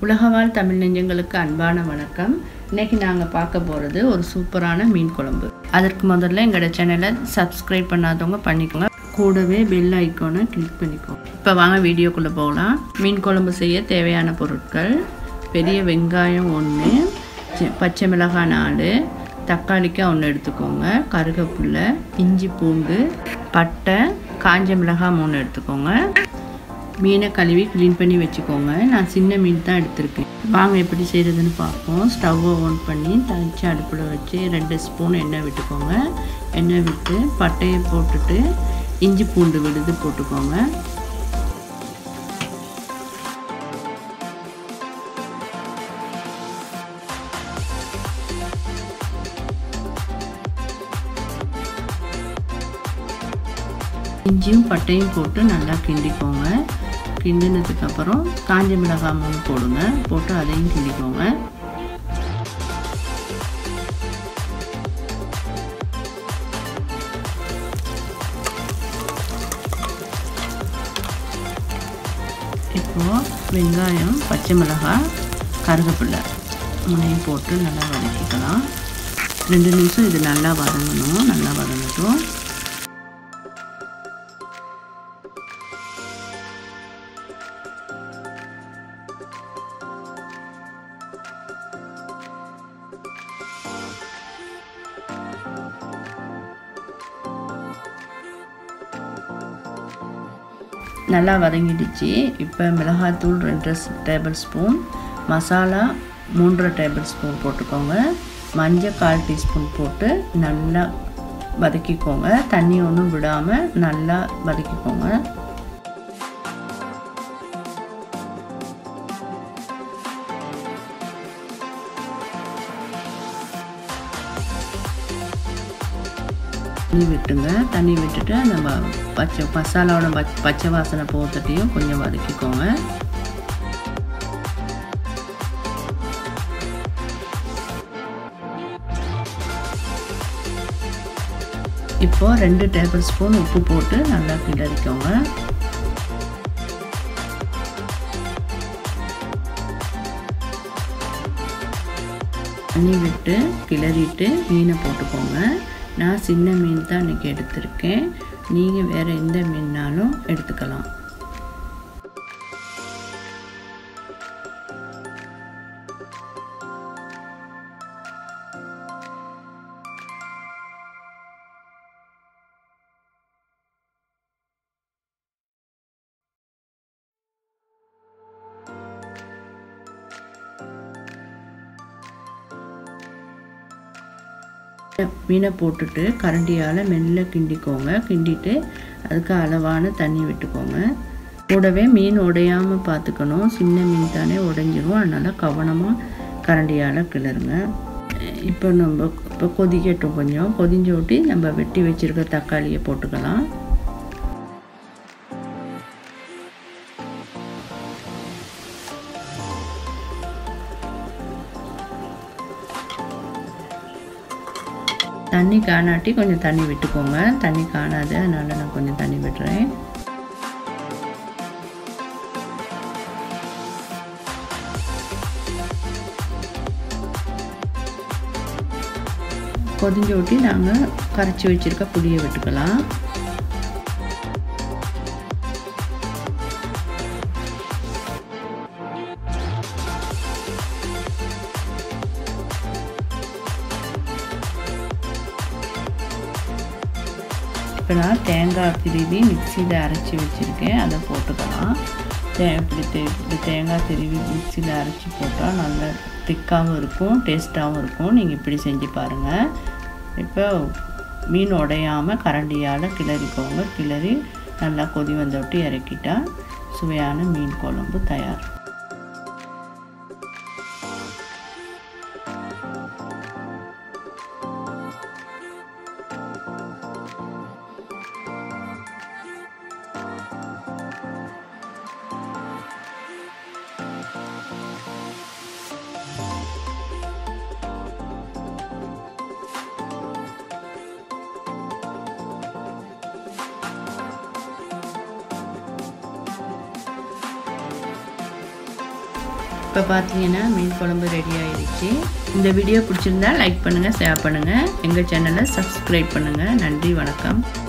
உலகவாழ் தமிழ் நெஞ்சங்களுக்கு அன்பான வணக்கம் இன்னைக்கு நாங்கள் பார்க்க போகிறது ஒரு சூப்பரான மீன் குழம்பு அதற்கு முதல்ல எங்களோட சேனலை சப்ஸ்கிரைப் பண்ணாதவங்க பண்ணிக்கோங்க கூடவே பெல் ஐக்கானை கிளிக் பண்ணிக்கோங்க இப்போ வாங்க வீடியோக்குள்ளே போகலாம் மீன் குழம்பு செய்ய தேவையான பொருட்கள் பெரிய வெங்காயம் ஒன்று பச்சை மிளகாய் நாலு தக்காளிக்காய் ஒன்று எடுத்துக்கோங்க கருகப்புல்லை இஞ்சி பூண்டு பட்டை காஞ்ச மிளகாய் மூணு எடுத்துக்கோங்க மீனை கழுவி க்ளீன் பண்ணி வச்சுக்கோங்க நான் சின்ன மீன் தான் எடுத்திருக்கேன் வாங்க எப்படி செய்கிறதுன்னு பார்ப்போம் ஸ்டவ்வை ஆன் பண்ணி தனிச்சு அடுப்பில் வச்சு ரெண்டு ஸ்பூன் எண்ணெய் விட்டுக்கோங்க எண்ணெய் விட்டு பட்டையை போட்டுட்டு இஞ்சி பூண்டு விழுது போட்டுக்கோங்க இஞ்சியும் பட்டையும் போட்டு நல்லா கிண்டிக்கோங்க கிண்டினதுக்கப்புறம் காஞ்ச மிளகாய் மூணு போடுங்க போட்டு அதையும் கிண்டிக்கோங்க இப்போது வெங்காயம் பச்சை மிளகாய் கருவேப்பிலை மூணையும் போட்டு நல்லா வதக்கிக்கலாம் ரெண்டு நிமிஷம் இது நல்லா வதங்கணும் நல்லா வதங்கட்டும் நல்லா வதங்கிடுச்சு இப்போ மிளகாத்தூள் ரெண்டு டேபிள் ஸ்பூன் மசாலா மூன்றரை டேபிள் ஸ்பூன் போட்டுக்கோங்க மஞ்சள் கால் டீஸ்பூன் போட்டு நல்லா வதக்கிக்கோங்க தண்ணி ஒன்றும் விடாமல் நல்லா வதக்கிக்கோங்க தண்ணி விட்டுங்க தண்ணி விட்டுட்டு நம்ம பச்சை மசாலாவோட பச்சை வாசனை போகிறதையும் கொஞ்சம் வதக்கிக்கோங்க இப்போது ரெண்டு டேபிள் ஸ்பூன் உப்பு போட்டு நல்லா கிளறிக்கோங்க தண்ணி விட்டு கிளறிட்டு மீனை போட்டுக்கோங்க நான் சின்ன மீன் தான் இன்றைக்கி எடுத்திருக்கேன் நீங்கள் வேறு எந்த மீன்னாலும் எடுத்துக்கலாம் மீனை போட்டுட்டு கரண்டியால் மெல்ல கிண்டிக்கோங்க கிண்டிட்டு அதுக்கு அளவான தண்ணி விட்டுக்கோங்க கூடவே மீன் உடையாமல் பார்த்துக்கணும் சின்ன மீன் தானே உடைஞ்சிரும் அதனால் கவனமாக கரண்டியால் கிளறுங்க இப்போ நம்ம இப்போ கொதிக்கட்டும் கொஞ்சம் கொதிஞ்ச ஒட்டி நம்ம வெட்டி வச்சுருக்க தக்காளியை போட்டுக்கலாம் தண்ணி காணாட்டி கொஞ்சம் தண்ணி விட்டுக்கோங்க தண்ணி காணாது அதனால் நான் கொஞ்சம் தண்ணி விடுறேன் கொதிஞ்ச ஒட்டி நாங்கள் கரைச்சி வச்சுருக்க புளியை விட்டுக்கலாம் இப்போ நான் தேங்காய் திருவி மிக்சியில் அரைச்சி வச்சுருக்கேன் அதை போட்டுக்கலாம் தே இப்படி தே இப்படி தேங்காய் திருவி மிக்சியில் அரைச்சி போட்டால் நல்லா திக்காகவும் இருக்கும் டேஸ்ட்டாகவும் இருக்கும் நீங்கள் இப்படி செஞ்சு பாருங்கள் இப்போ மீன் உடையாமல் கரண்டியால் கிளறிக்கோங்க கிளறி நல்லா கொதி வந்த விட்டு இறக்கிட்டா சுவையான மீன் குழம்பு தயார் இப்போ பார்த்தீங்கன்னா மீன் குழம்பு ரெடி ஆயிடுச்சு இந்த வீடியோ பிடிச்சிருந்தா லைக் பண்ணுங்கள் ஷேர் பண்ணுங்கள் எங்கள் சேனலை சப்ஸ்கிரைப் பண்ணுங்கள் நன்றி வணக்கம்